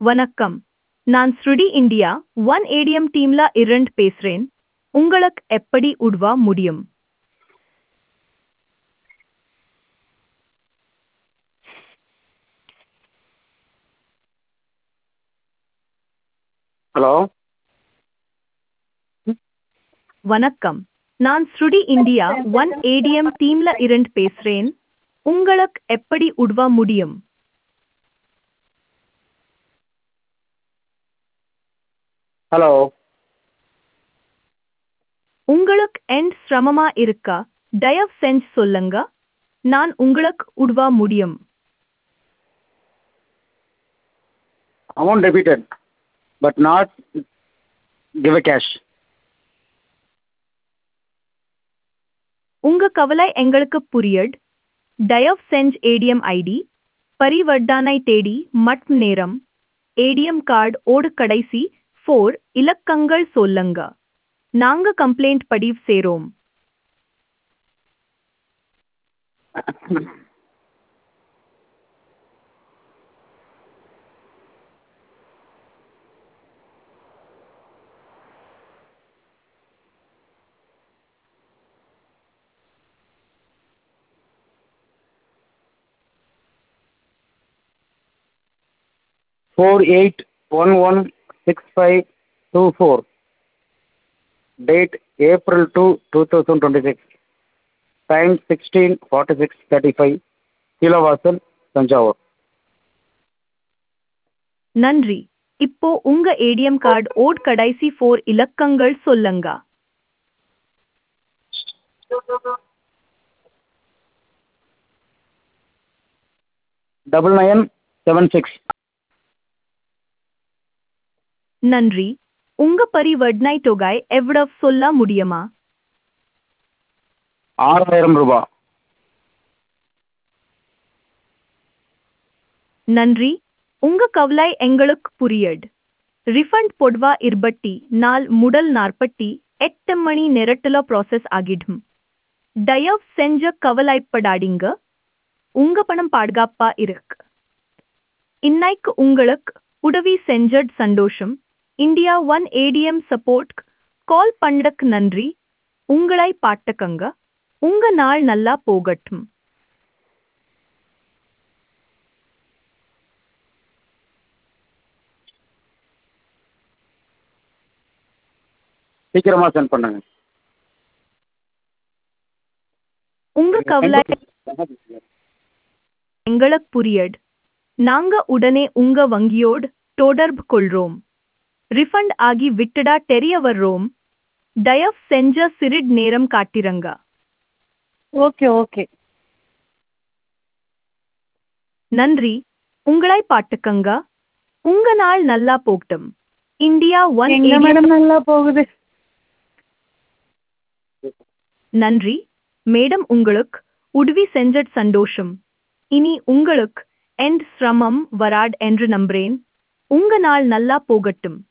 வணக்கம் நான் ஸ்ருடி இந்தியா ஒன் ஏடிஎம் டீம்ல இரண்டு பேசுறேன் உங்களுக்கு எப்படி உதவ முடியும் ஹலோ வணக்கம் நான் ஸ்ருடி இந்தியா ஒன் ஏடிஎம் டீம்ல இரண்டு பேசுறேன் உங்களுக்கு எப்படி உதவ முடியும் ஹலோ உங்களுக்கு என் சிரமமா இருக்கா தயவு செஞ்சு சொல்லுங்க நான் உங்களுக்கு உதவ முடியும் amount debited but not give cash உங்க கவலை எங்களுக்கு புரியட் தயவு செஞ்சு ஏடிஎம் ஐடி பரிவர்த்தனை தேடி மற்றும் நேரம் ஏடிஎம் கார்டு ஓடு கடைசி ஃபோர் இலக்கங்கள் சொல்லுங்க நாங்க கம்ப்ளைண்ட் பதிவு செய்றோம் four eight one one six five two four date April two two thousand twenty six time sixteen forty six thirty five Keezhavasal Thanjavur நன்றி இப்போ உங்க ஏடிஎம் கார்டு ஓட் கடைசி ஃபோர் இலக்கங்கள் சொல்லுங்க டபுள் நைன் செவன் சிக்ஸ் நன்றி உங்க பரிவர்த்தனை தொகை எவ்வளவு சொல்ல முடியுமா ஆறாயிரம் ரூபா நன்றி உங்க கவலை எங்களுக்கு புரியட் ரிஃபண்ட் பொதுவா இருபட்டி நாள் முதல் நாற்பத்தி எட்டு மணி நேரத்துல ப்ராசஸ் ஆகிடும் தயவு செஞ்ச கவலைப்படாதீங்க உங்க பணம் பாதுகாப்பா இருக்கு இன்னைக்கு உங்களுக்கு உதவி செஞ்சட் சந்தோஷம் India one ATM support call பண்ணக்கு நன்றி உங்களை பாட்டுக்கங்க உங்க நாள் நல்லா போகட்டும் சீக்கிரமாக சென்ட் பண்ணுங்க உங்க கவலை எங்களுக்கு புரியட் நாங்க உடனே உங்க வங்கியோடு தொடர்பு கொள்றோம் ரிஃபண்ட் ஆகி விட்டடா தெரிய வர்றோம் தயவு செஞ்ச சிறிது நேரம் காட்டிரங்க ஓகே ஓகே நன்றி உங்களை பாட்டுக்கங்க உங்க நாள் நல்லா போகட்டும் இந்தியா ஒன் எங்க மேடம் நல்லா போகுது நன்றி மேடம் உங்களுக்கு உதவி செஞ்சட் சந்தோஷம் இனி உங்களுக்கு எந்த சிரமம் வராட் என்று நம்புறேன் உங்க நாள் நல்லா போகட்டும்